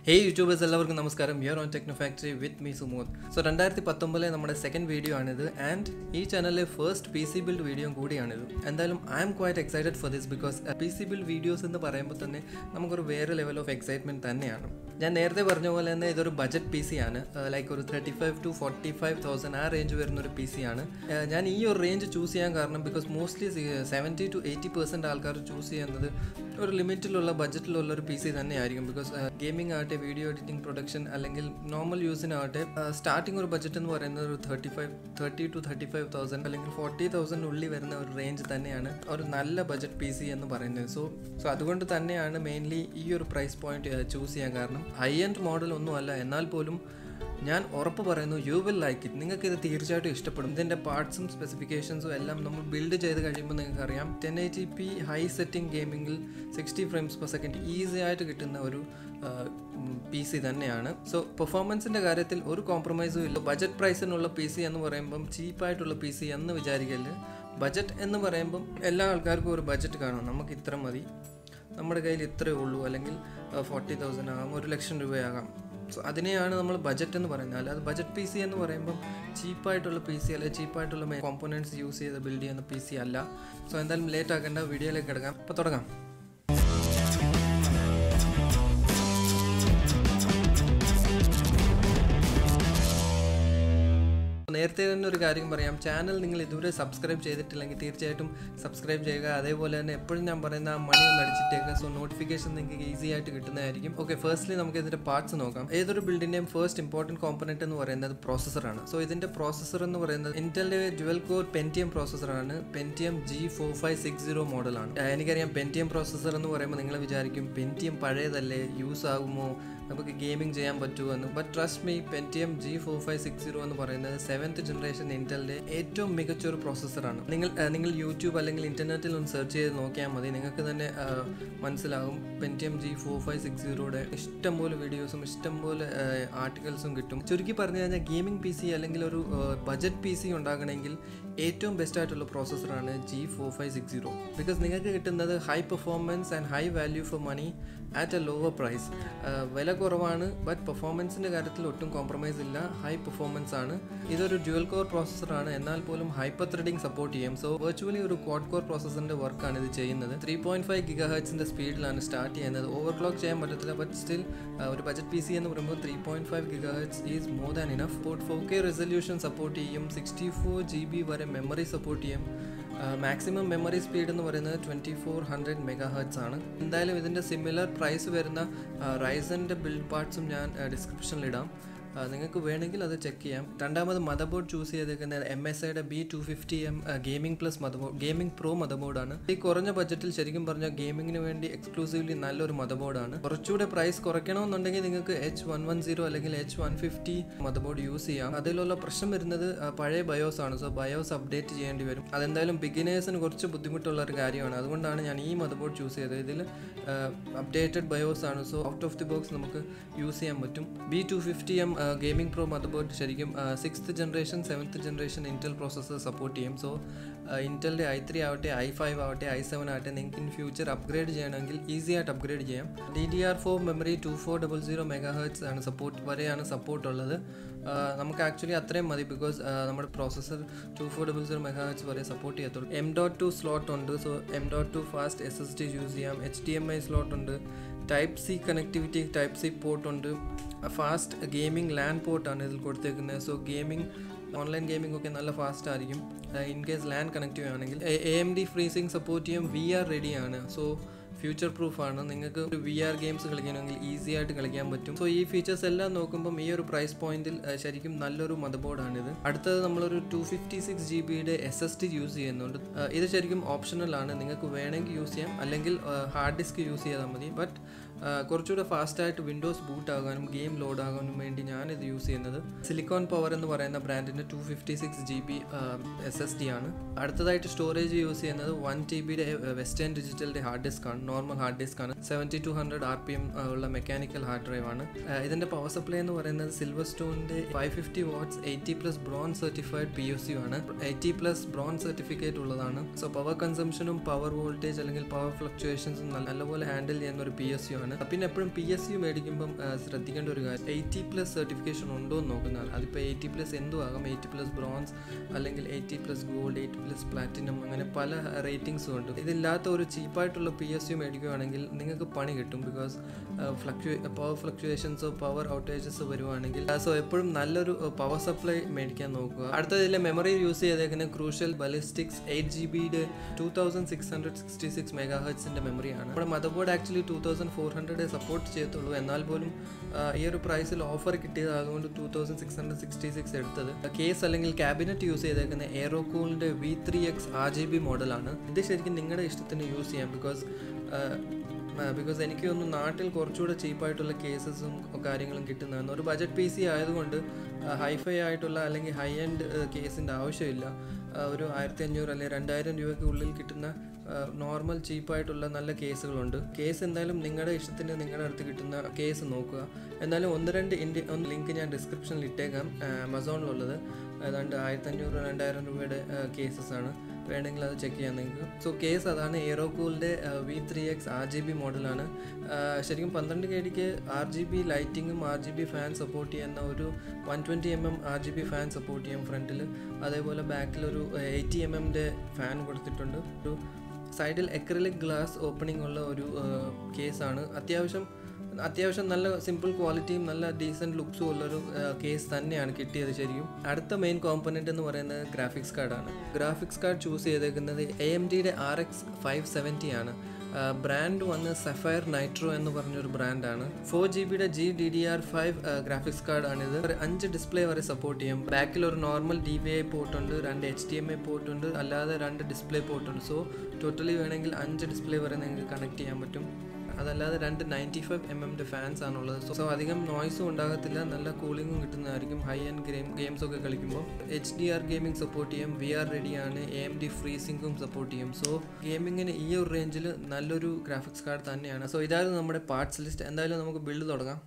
ഹേ YouTubers എല്ലാവർക്കും നമസ്കാരം you're on techno factory with me Sumod so രണ്ടായിരത്തി പത്തൊമ്പതിലെ നമ്മുടെ സെക്കൻഡ് വീഡിയോ ആണിത് ആൻഡ് ഈ ചാനലിലെ first P C build video കൂടിയാണിത് എന്തായാലും I'm quite excited for this because P C build videos എന്ന് പറയുമ്പോൾ തന്നെ നമുക്കൊരു വേറെ ലെവൽ ഓഫ് എക്സൈറ്റ്മെൻറ്റ് തന്നെയാണ് ഞാൻ നേരത്തെ പറഞ്ഞ പോലെ തന്നെ ഇതൊരു ബജറ്റ് പി സി ആണ് ലൈക്ക് ഒരു thirty five to forty five thousand ആ റേഞ്ച് വരുന്ന ഒരു പി സി ആണ് Uh, ഞാൻ ഈ ഒരു റേഞ്ച് ചൂസ് ചെയ്യാൻ കാരണം because mostly seventy to eighty percent ആൾക്കാർ ചൂസ് ചെയ്യുന്നത് ഒരു ലിമിറ്റിലുള്ള ബഡ്ജറ്റിലുള്ള ഒരു പി സി തന്നെയായിരിക്കും ബിക്കോസ് ഗെയിമിംഗ് ആകട്ടെ വീഡിയോ എഡിറ്റിംഗ് പ്രൊഡക്ഷൻ അല്ലെങ്കിൽ നോർമൽ യൂസിനാകട്ടെ സ്റ്റാർട്ടിംഗ് ഒരു ബഡ്ജറ്റ് എന്ന് പറയുന്നത് ഒരു thirty five thirty two thirty five thousand അല്ലെങ്കിൽ ഫോർട്ടി തൗസൻഡ് ഉള്ളിൽ വരുന്ന ഒരു റേഞ്ച് തന്നെയാണ് ഒരു നല്ല ബഡ്ജറ്റ് പി സി എന്ന് പറയുന്നത് സോ സോ അതുകൊണ്ട് തന്നെയാണ് മെയിൻലി ഈ ഒരു പ്രൈസ് പോയിന്റ് ചൂസ് ചെയ്യാൻ കാരണം ഹൈ എൻഡ് മോഡൽ ഒന്നുമല്ല എന്നാൽ പോലും ഞാൻ ഉറപ്പ് പറയുന്നു യു വിൽ ലൈക്ക് ഇറ്റ് നിങ്ങൾക്ക് ഇത് തീർച്ചയായിട്ടും ഇഷ്ടപ്പെടും ഇതിൻ്റെ പാർട്സും സ്പെസിഫിക്കേഷൻസും എല്ലാം നമ്മൾ ബിൽഡ് ചെയ്ത് കഴിയുമ്പോൾ നിങ്ങൾക്ക് അറിയാം ten eighty P high setting ഗെയിമിങ്ങിൽ sixty frames per second easy ആയിട്ട് കിട്ടുന്ന ഒരു പി സി തന്നെയാണ് സോ പെർഫോമൻസിൻ്റെ കാര്യത്തിൽ ഒരു കോംപ്രമൈസും ഇല്ല ബജറ്റ് പ്രൈസിനുള്ള പി സി എന്ന് പറയുമ്പം ചീപ്പായിട്ടുള്ള പി സി എന്ന് വിചാരിക്കല് ബജറ്റ് എന്ന് പറയുമ്പം എല്ലാ ആൾക്കാർക്കും ഒരു ബജറ്റ് കാണും നമുക്ക് ഇത്ര മതി നമ്മുടെ കയ്യിൽ ഇത്രയേ ഉള്ളൂ അല്ലെങ്കിൽ ഫോർട്ടി തൗസൻഡ് ആകാം ഒരു ലക്ഷം രൂപയാകാം സോ അതിനെയാണ് നമ്മൾ ബജറ്റ് എന്ന് പറയുന്നത് അല്ലാതെ ബജറ്റ് പി സി എന്ന് പറയുമ്പം ചീപ്പായിട്ടുള്ള പി സി അല്ലെങ്കിൽ ചീപ്പായിട്ടുള്ള കോമ്പണൻസ് യൂസ് ചെയ്ത് ബിൽഡ് ചെയ്യുന്ന പി സി അല്ല സോ എന്തായാലും ലേറ്റ് ആക്കേണ്ട വീഡിയോയിലേക്ക് കിടക്കാം അപ്പോൾ തുടങ്ങാം നേരത്തെ തന്നെ ഒരു കാര്യം പറയാം ചാനൽ നിങ്ങൾ ഇതുവരെ സബ്സ്ക്രൈബ് ചെയ്തിട്ടില്ലെങ്കിൽ തീർച്ചയായിട്ടും സബ്സ്ക്രൈബ് ചെയ്യുക അതേപോലെ തന്നെ എപ്പോഴും ഞാൻ പറയുന്ന ആ മണി ഒന്ന് അടിച്ചിട്ടേക്കുക സോ നോട്ടിഫിക്കേഷൻ നിങ്ങൾക്ക് ഈസി ആയിട്ട് കിട്ടുന്നതായിരിക്കും ഓക്കെ ഫസ്റ്റ്ലി നമുക്ക് ഇതിൻ്റെ പാർട്സ് നോക്കാം ഏതൊരു ബിൽഡിൻ്റെയും ഫസ്റ്റ് ഇമ്പോർട്ടൻറ്റ് കോമ്പണൻറ്റ് എന്ന് പറയുന്നത് പ്രോസസ്സറാണ് സോ ഇതിൻ്റെ പ്രോസസ്സർ എന്ന് പറയുന്നത് ഇന്റലിൻ്റെ ഡ്യുവൽ കോർ പെൻറ്റിയം പ്രോസസ്സറാണ് Pentium G four five six zero മോഡലാണ് എനിക്കറിയാം പെൻറ്റിയം പ്രോസസ്സർ എന്ന് പറയുമ്പോൾ നിങ്ങൾ വിചാരിക്കും പെൻറ്റിയം പഴയതല്ലേ യൂസ് ആകുമോ നമുക്ക് ഗെയിമിംഗ് ചെയ്യാൻ പറ്റുമോ എന്ന് but trust me Pentium G four five six zero എന്ന് പറയുന്നത് സെവൻത്ത് ജനറേഷൻ ഇന്റലിൻ്റെ ഏറ്റവും മികച്ച ഒരു പ്രോസസ്സറാണ് നിങ്ങൾ നിങ്ങൾ യൂട്യൂബ് അല്ലെങ്കിൽ ഇന്റർനെറ്റിൽ ഒന്ന് സെർച്ച് ചെയ്ത് നോക്കിയാൽ മതി നിങ്ങൾക്ക് തന്നെ മനസ്സിലാകും Pentium G four five six സീറോയുടെ ഇഷ്ടംപോലെ വീഡിയോസും ഇഷ്ടംപോലെ ആർട്ടിക്കിൾസും കിട്ടും ചുരുക്കി പറഞ്ഞു കഴിഞ്ഞാൽ ഗെയിമിംഗ് പി സി അല്ലെങ്കിൽ ഒരു ബജറ്റ് പി സി ഉണ്ടാകണമെങ്കിൽ ഏറ്റവും ബെസ്റ്റ് ആയിട്ടുള്ള പ്രോസസ്സറാണ് G four five six zero because നിങ്ങൾക്ക് കിട്ടുന്നത് high performance and high value for money at a lower price വില കുറവാണ് ബട്ട് പെർഫോമൻസിൻ്റെ കാര്യത്തിൽ ഒട്ടും കോംപ്രമൈസ് ഇല്ല ഹൈ പെർഫോമൻസ് ആണ് ഇതൊരു ഡ്യുവൽ കോർ പ്രോസസ്സറാണ് എന്നാൽ പോലും ഹൈപ്പർ ത്രെഡിംഗ് സപ്പോർട്ട് ചെയ്യും സോ വെർച്വലി ഒരു ക്വാഡ് കോർ പ്രോസസ്സറിൻ്റെ വർക്കാണ് ഇത് ചെയ്യുന്നത് ത്രീ പോയിന്റ് ഫൈവ് ഗിഗ ഹെർട്സിൻ്റെ സ്പീഡിലാണ് സ്റ്റാർട്ട് ചെയ്യുന്നത് ഓവർക്ലോക്ക് ചെയ്യാൻ പറ്റത്തില്ല ബട്ട് സ്റ്റിൽ ഒരു ബജറ്റ് പി സി എന്ന് പറയുമ്പോൾ three point five gigahertz is more than enough port four K resolution support ചെയ്യും സിക്സ്റ്റി ഫോർ ജി ബി വരെ മെമ്മറി സപ്പോർട്ട് ചെയ്യും മാക്സിമം മെമ്മറി സ്പീഡ് എന്ന് പറയുന്നത് twenty four hundred megahertz ആണ് എന്തായാലും ഇതിൻ്റെ സിമിലർ പ്രൈസ് വരുന്ന റൈസൻ്റെ ബിൽഡ് പാർട്സും ഞാൻ ഡിസ്ക്രിപ്ഷനിൽ ഇടാം നിങ്ങൾക്ക് വേണമെങ്കിൽ അത് ചെക്ക് ചെയ്യാം രണ്ടാമത് മദർ ബോർഡ് ചൂസ് ചെയ്തേക്കുന്നത് എം എസ് ഐയുടെ B two fifty M gaming plus motherboard gaming pro മദർ ബോർഡാണ് ഈ കുറഞ്ഞ ബഡ്ജറ്റിൽ ശരിക്കും പറഞ്ഞാൽ ഗെയിമിങ്ങിന് വേണ്ടി എക്സ്ക്ലൂസീവ്ലി നല്ലൊരു മദർ ബോർഡാണ് കുറച്ചുകൂടെ പ്രൈസ് കുറയ്ക്കണമെന്നുണ്ടെങ്കിൽ നിങ്ങൾക്ക് എച്ച് വൺ വൺ സീറോ അല്ലെങ്കിൽ H one fifty motherboard use ചെയ്യാം അതിലുള്ള പ്രശ്നം വരുന്നത് പഴയ ബയോസ് ആണ് സോ ബയോസ് അപ്ഡേറ്റ് ചെയ്യേണ്ടി വരും അതെന്തായാലും ബിഗിനേഴ്സിന് കുറച്ച് ബുദ്ധിമുട്ടുള്ള ഒരു കാര്യമാണ് അതുകൊണ്ടാണ് ഞാൻ ഈ മദർ ബോർഡ് ചൂസ് ചെയ്തത് ഇതിൽ അപ്ഡേറ്റഡ് ബയോസ് ആണ് so out of the box നമുക്ക് യൂസ് ചെയ്യാൻ പറ്റും B two fifty M gaming pro motherboard ശരിക്കും sixth generation seventh generation Intel processor support ചെയ്യും സോ ഇൻറ്റലിൻ്റെ ഐ ത്രീ ആവട്ടെ ഐ ഫൈവ് ആവട്ടെ ഐ സെവൻ ആവട്ടെ നിങ്ങൾക്ക് ഇൻ ഫ്യൂച്ചർ അപ്ഗ്രേഡ് ചെയ്യണമെങ്കിൽ ഈസി ആയിട്ട് അപ്ഗ്രേഡ് ചെയ്യാം D D R four memory two four double zero megahertz ആണ് സപ്പോർട്ട് വരെയാണ് സപ്പോർട്ട് ഉള്ളത് നമുക്ക് ആക്ച്വലി അത്രയും മതി ബിക്കോസ് നമ്മുടെ processor two four double zero megahertz വരെ സപ്പോർട്ട് ചെയ്യത്തുള്ളൂ എം ഡോട്ട് ടു സ്ലോട്ട് ഉണ്ട് so M dot two fast S S D use ചെയ്യാം H D M I slot ഉണ്ട് type C connectivity type C port ഉണ്ട് fast gaming LAN പോർട്ടാണ് ഇതിൽ കൊടുത്തേക്കുന്നത് so gaming online gaming ഒക്കെ നല്ല fast ആയിരിക്കും ഇൻ കേസ് ലാൻഡ് കണക്റ്റീവ് ആണെങ്കിൽ A M D FreeSync support ചെയ്യും വി ആർ റെഡിയാണ് സോ ഫ്യൂച്ചർ പ്രൂഫ് ആണ് നിങ്ങൾക്ക് ഒരു വി ആർ ഗെയിംസ് കളിക്കണമെങ്കിൽ ഈസി ആയിട്ട് കളിക്കാൻ പറ്റും സോ ഈ ഫീച്ചേഴ്സ് എല്ലാം നോക്കുമ്പോൾ ഈ ഒരു പ്രൈസ് പോയിന്റിൽ ശരിക്കും നല്ലൊരു മദർ ബോർഡാണിത് അടുത്തത് നമ്മളൊരു ടു ഫിഫ്റ്റി സിക്സ് ജി ബിയുടെ എസ് എസ് ടി യൂസ് ചെയ്യുന്നുണ്ട് ഇത് ശരിക്കും ഓപ്ഷണൽ ആണ് നിങ്ങൾക്ക് വേണമെങ്കിൽ യൂസ് ചെയ്യാം അല്ലെങ്കിൽ ഹാർഡ് ഡിസ്ക് യൂസ് ചെയ്താൽ മതി ബട്ട് കുറച്ചുകൂടെ ഫാസ്റ്റായിട്ട് വിൻഡോസ് ബൂട്ട് ആകാനും ഗെയിം ലോഡ് ആകാനും വേണ്ടി ഞാനിത് യൂസ് ചെയ്യുന്നത് സിലിക്കോൺ പവർ എന്ന് പറയുന്ന ബ്രാൻഡിൻ്റെ two fifty six G B S S D ആണ് അടുത്തതായിട്ട് സ്റ്റോറേജ് യൂസ് ചെയ്യുന്നത് വൺ ടി ബിയുടെ വെസ്റ്റേൺ ഡിജിറ്റലിൻ്റെ ഹാർഡ് ഡിസ്ക് ആണ് നോർമൽ ഹാർഡ് ഡിസ്ക് ആണ് seventy two hundred R P M ഉള്ള മെക്കാനിക്കൽ ഹാർഡ് ഡ്രൈവ് ആണ് ആ, ഇതിന്റെ പവർ സപ്ലൈ എന്ന് പറയുന്നത് സിൽവർ സ്റ്റോണിന്റെ five fifty watts eighty plus bronze certified P S U ആണ് എയ്റ്റി പ്ലസ് ബ്രോൺ സർട്ടിഫിക്കറ്റ് ഉള്ളതാണ് സോ പവർ കൺസംഷനും പവർ വോൾട്ടേജ് അല്ലെങ്കിൽ പവർ ഫ്ലക്ച്വേഷൻസും നല്ലപോലെ ഹാൻഡിൽ ചെയ്യുന്ന ഒരു പി എസ് യു ആണ് പിന്നെ എപ്പോഴും പി എസ് യു മേടിക്കുമ്പം ആ, ശ്രദ്ധിക്കേണ്ട ഒരു കാര്യം എയ്റ്റി പ്ലസ് സർട്ടിഫിക്കേഷൻ ഉണ്ടോ എന്ന് നോക്കുന്നതാണ് അതിപ്പോൾ എയ്റ്റി പ്ലസ് എന്തും ആകാം എയ്റ്റി പ്ലസ് ബ്രോൺസ് അല്ലെങ്കിൽ eighty plus gold eighty plus platinum അങ്ങനെ പല റേറ്റിംഗ്സും ഉണ്ട് ഇതില്ലാത്ത ഒരു ചീപ്പായിട്ടുള്ള പി എസ് യു മേടിക്കുകയാണെങ്കിൽ നിങ്ങൾക്ക് പണി കിട്ടും ബിക്കോസ് ഫ്ലക്ച്വേ പവർ ഫ്ലക്ച്വേഷൻസോ പവർ ഔട്ടേജസ് വരുവാണെങ്കിൽ സോ എപ്പോഴും നല്ലൊരു പവർ സപ്ലൈ മേടിക്കാൻ നോക്കുക അടുത്തതിലെ മെമ്മറി യൂസ് ചെയ്തേക്കുന്ന ക്രൂഷ്യൽ ബലിസ്റ്റിക്സ് എയ്റ്റ് ജി ബിയുടെ two thousand six hundred sixty six മെഗാ ഹെർട്സിൻ്റെ മെമ്മറിയാണ് നമ്മുടെ motherboard actually two thousand four hundred support ചെയ്യത്തുള്ളൂ എന്നാൽ പോലും ആ, ഈ ഒരു പ്രൈസിൽ ഓഫർ കിട്ടിയത് അതുകൊണ്ട് two thousand six hundred sixty six എടുത്തത് കേസ് അല്ലെങ്കിൽ ക്യാബിനറ്റ് യൂസ് ചെയ്തേക്കുന്ന എയറോകൂളിൻ്റെ V three X R G B മോഡലാണ് ഇത് ശരിക്കും നിങ്ങളുടെ ഇഷ്ടത്തിന് യൂസ് ചെയ്യാം ബിക്കോസ് ബിക്കോസ് എനിക്ക് തോന്നുന്നു നാട്ടിൽ കുറച്ചുകൂടെ ചീപ്പായിട്ടുള്ള കേസസും കാര്യങ്ങളും കിട്ടുന്നതാണ് ഒരു ബജറ്റ് പി സി ആയതുകൊണ്ട് ഹൈഫൈ ആയിട്ടുള്ള അല്ലെങ്കിൽ ഹൈ എൻഡ് കേസിൻ്റെ ആവശ്യമില്ല ആ, ഒരു ആയിരത്തി അഞ്ഞൂറ് അല്ലെങ്കിൽ രണ്ടായിരം രൂപയ്ക്ക് ഉള്ളിൽ കിട്ടുന്ന നോർമൽ ചീപ്പായിട്ടുള്ള നല്ല കേസുകളുണ്ട് കേസ് എന്തായാലും നിങ്ങളുടെ ഇഷ്ടത്തിന് നിങ്ങളുടെ അടുത്ത് കിട്ടുന്ന കേസ് നോക്കുക എന്നാലും ഒന്ന് രണ്ട് ഇന്ത്യ ഒന്ന് ലിങ്ക് ഞാൻ ഡിസ്ക്രിപ്ഷനിൽ ഇട്ടേക്കാം ആമസോണിലുള്ളത് ഏതാണ്ട് ആയിരത്തഞ്ഞൂറ് രണ്ടായിരം രൂപയുടെ കേസസ് ആണ് വേണമെങ്കിൽ അത് ചെക്ക് ചെയ്യാം നിങ്ങൾക്ക് സോ കേസ് അതാണ് എയറോകൂളിൻ്റെ V three X R G B മോഡലാണ് ശരിക്കും പന്ത്രണ്ട് കെ ഡിക്ക് ആർ ജി ബി ലൈറ്റിങ്ങും R G B fan support ചെയ്യുന്ന ഒരു one twenty M M R G B fan support ചെയ്യും ഫ്രണ്ടിൽ അതേപോലെ ബാക്കിൽ ഒരു എയ്റ്റി എം എമ്മിൻ്റെ ഫാൻ കൊടുത്തിട്ടുണ്ട് ഒരു സൈഡിൽ എക്രലിക് ഗ്ലാസ് ഓപ്പണിംഗ് ഉള്ള ഒരു കേസാണ് അത്യാവശ്യം അത്യാവശ്യം നല്ല സിമ്പിൾ ക്വാളിറ്റിയും നല്ല ഡീസൻറ്റ് ലുക്സും ഉള്ളൊരു കേസ് തന്നെയാണ് കിട്ടിയത് ശരിക്കും അടുത്ത മെയിൻ കോമ്പണൻറ്റ് എന്ന് പറയുന്നത് ഗ്രാഫിക്സ് കാർഡാണ് ഗ്രാഫിക്സ് കാർഡ് ചൂസ് ചെയ്തേക്കുന്നത് എ എം ഡിയുടെ ആർ എക്സ് ഫൈവ് സെവൻറ്റി ആണ് ബ്രാൻഡ് വന്ന് സഫയർ നൈട്രോ എന്ന് പറഞ്ഞൊരു ബ്രാൻഡാണ് ഫോർ ജി ബിയുടെ G D D R five graphics കാർഡാണിത് ഒരു അഞ്ച് ഡിസ്പ്ലേ വരെ സപ്പോർട്ട് ചെയ്യും ബാക്കിൽ ഒരു normal D V I port ഉണ്ട് രണ്ട് H D M I port ഉണ്ട് അല്ലാതെ രണ്ട് ഡിസ്പ്ലേ പോർട്ട് ഉണ്ട് സോ ടോട്ടലി വേണമെങ്കിൽ അഞ്ച് ഡിസ്പ്ലേ വരെ നിങ്ങൾക്ക് കണക്ട് ചെയ്യാൻ പറ്റും അതല്ലാതെ രണ്ട് നയൻറ്റി ഫൈവ് എം എമ്മിൻ്റെ ഫാൻസ് ആണുള്ളത് സോ അധികം നോയ്സും ഉണ്ടാകത്തില്ല നല്ല കൂളിങ്ങും കിട്ടുന്നതായിരിക്കും ഹൈ ആൻഡ് ഗെയിം ഗെയിംസ് ഒക്കെ കളിക്കുമ്പോൾ H D R gaming support ചെയ്യും വി ആർ റെഡിയാണ് എ എം ഡി ഫ്രീസിംഗും സപ്പോർട്ട് ചെയ്യും സോ ഗെയിമിങ്ങിന് ഈ ഒരു റേഞ്ചിൽ നല്ലൊരു ഗ്രാഫിക്സ് കാർഡ് തന്നെയാണ് സോ ഇതായിരുന്നു നമ്മുടെ പാർട്സ് ലിസ്റ്റ് എന്തായാലും നമുക്ക് ബിൽഡ് തുടങ്ങാം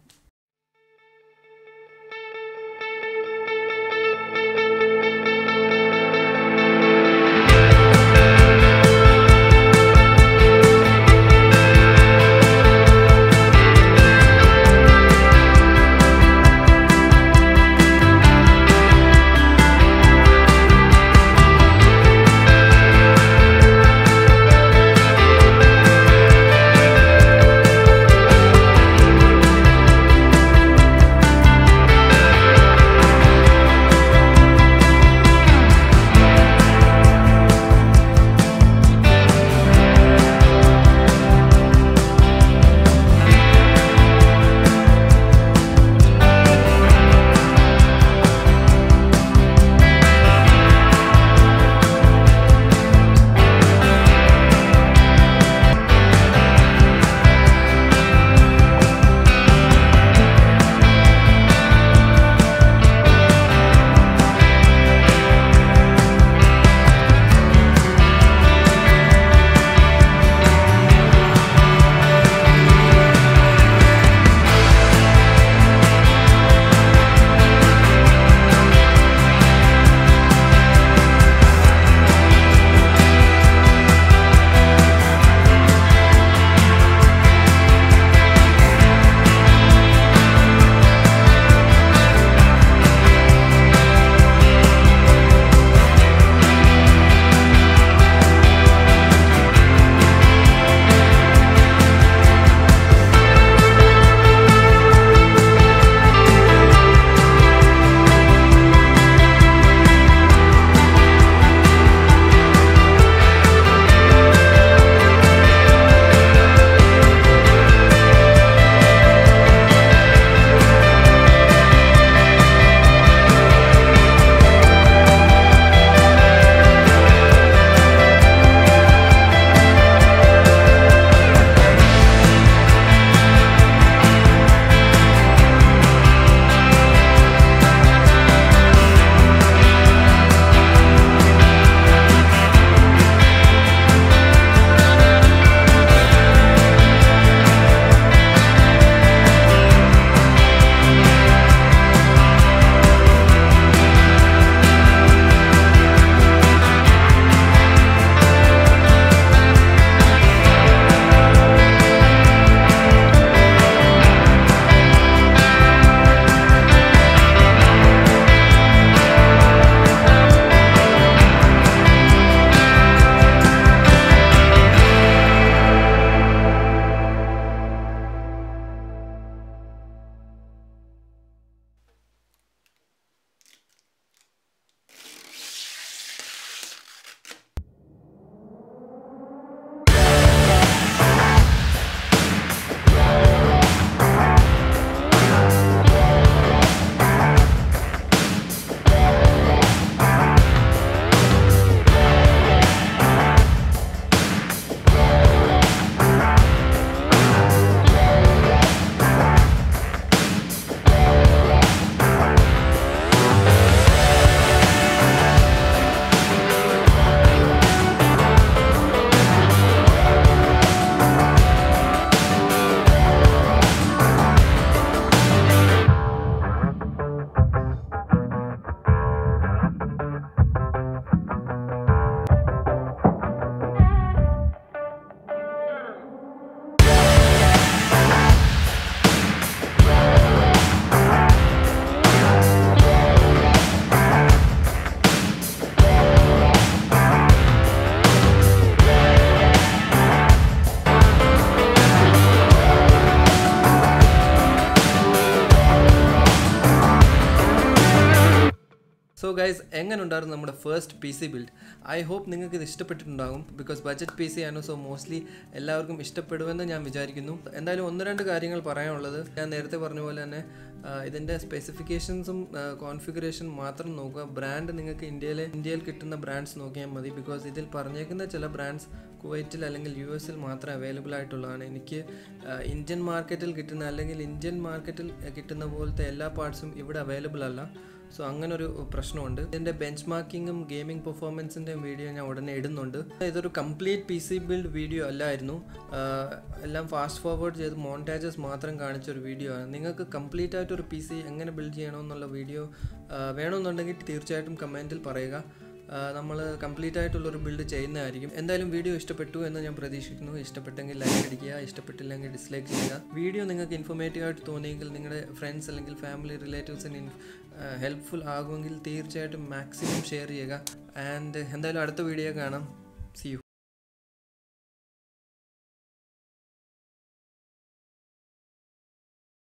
ഗൈസ് എങ്ങനെ ഉണ്ടായിരുന്നു നമ്മുടെ first P C build I hope നിങ്ങൾക്ക് ഇത് ഇഷ്ടപ്പെട്ടിട്ടുണ്ടാകും ബിക്കോസ് ബഡ്ജറ്റ് പി സി ആണ് സോ മോസ്റ്റ്ലി എല്ലാവർക്കും ഇഷ്ടപ്പെടുമെന്ന് ഞാൻ വിചാരിക്കുന്നു എന്തായാലും ഒന്ന് രണ്ട് കാര്യങ്ങൾ പറയാനുള്ളത് ഞാൻ നേരത്തെ പറഞ്ഞ പോലെ തന്നെ ഇതിൻ്റെ സ്പെസിഫിക്കേഷൻസും കോൺഫിഗറേഷൻ മാത്രം നോക്കുക ബ്രാൻഡ് നിങ്ങൾക്ക് ഇന്ത്യയിലെ ഇന്ത്യയിൽ കിട്ടുന്ന ബ്രാൻഡ്സ് നോക്കിയാൽ മതി ബിക്കോസ് ഇതിൽ പറഞ്ഞേക്കുന്ന ചില ബ്രാൻഡ്സ് കുവൈറ്റിൽ അല്ലെങ്കിൽ യു എസിൽ മാത്രമേ അവൈലബിൾ ആയിട്ടുള്ളതാണ് എനിക്ക് ഇന്ത്യൻ മാർക്കറ്റിൽ കിട്ടുന്ന അല്ലെങ്കിൽ ഇന്ത്യൻ മാർക്കറ്റിൽ കിട്ടുന്ന പോലത്തെ എല്ലാ പാർട്സും ഇവിടെ അവൈലബിൾ അല്ല സോ അങ്ങനെ ഒരു പ്രശ്നമുണ്ട് ഇതിൻ്റെ ബെഞ്ച് മാർക്കിങ്ങും ഗെയിമിംഗ് പെർഫോമൻസിൻ്റെ വീഡിയോ ഞാൻ ഉടനെ ഇടുന്നുണ്ട് ഇതൊരു complete P C build video അല്ലായിരുന്നു എല്ലാം ഫാസ്റ്റ് ഫോർവേഡ് ചെയ്ത് മോണ്ടാജസ് മാത്രം കാണിച്ച ഒരു വീഡിയോ ആണ് നിങ്ങൾക്ക് കംപ്ലീറ്റ് ആയിട്ട് ഒരു പി സി എങ്ങനെ ബിൽഡ് ചെയ്യണമെന്നുള്ള വീഡിയോ വേണമെന്നുണ്ടെങ്കിൽ തീർച്ചയായിട്ടും കമൻറ്റിൽ പറയുക നമ്മൾ കംപ്ലീറ്റ് ആയിട്ടുള്ളൊരു ബിൽഡ് ചെയ്യുന്നതായിരിക്കും എന്തായാലും വീഡിയോ ഇഷ്ടപ്പെട്ടു എന്ന് ഞാൻ പ്രതീക്ഷിക്കുന്നു ഇഷ്ടപ്പെട്ടെങ്കിൽ ലൈക്ക് അടിക്കുക ഇഷ്ടപ്പെട്ടില്ലെങ്കിൽ ഡിസ്ലൈക്ക് ചെയ്യുക വീഡിയോ നിങ്ങൾക്ക് ഇൻഫോർമേറ്റീവ് ആയിട്ട് തോന്നിയെങ്കിൽ നിങ്ങളുടെ ഫ്രണ്ട്സ് അല്ലെങ്കിൽ ഫാമിലി റിലേറ്റീവ്സിന് ഹെൽപ്ഫുൾ ആകുമെങ്കിൽ തീർച്ചയായിട്ടും മാക്സിമം ഷെയർ ചെയ്യുക ആൻഡ് എന്തായാലും അടുത്ത വീഡിയോ കാണാം സി യു